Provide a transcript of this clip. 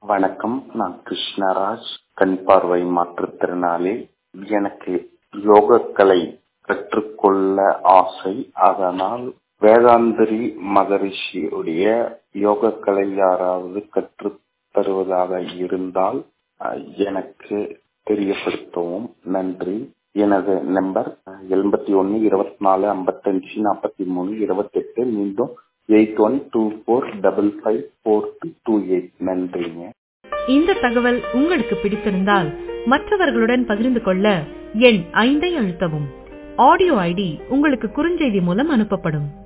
வணக்கம் நான் கிருஷ்ணராஜ் கண் பார்வை மாற்றுத்திறனாளி எனக்கு யோகக்கலை கற்றுக்கொள்ள ஆசை அதனால் வேதாந்திரி மகரிஷியுடைய யோகக்கலை யாராவது கற்றுத் தருவதாக இருந்தால் அஹ், எனக்கு தெரியப்படுத்தவும் நன்றி எனது நம்பர் எண்பத்தி ஒன்னு இருபத்தி நாலு ஐம்பத்தஞ்சு நாற்பத்தி மூணு இருபத்தெட்டு மீண்டும் eight one two four double five four two eight நன்றிங்க இந்த தகவல் உங்களுக்கு பிடித்திருந்தால் மற்றவர்களுடன் பகிர்ந்து கொள்ள எண் ஐந்தை அழுத்தவும் ஆடியோ ஐடி உங்களுக்கு குறுஞ்செய்தி மூலம் அனுப்பப்படும்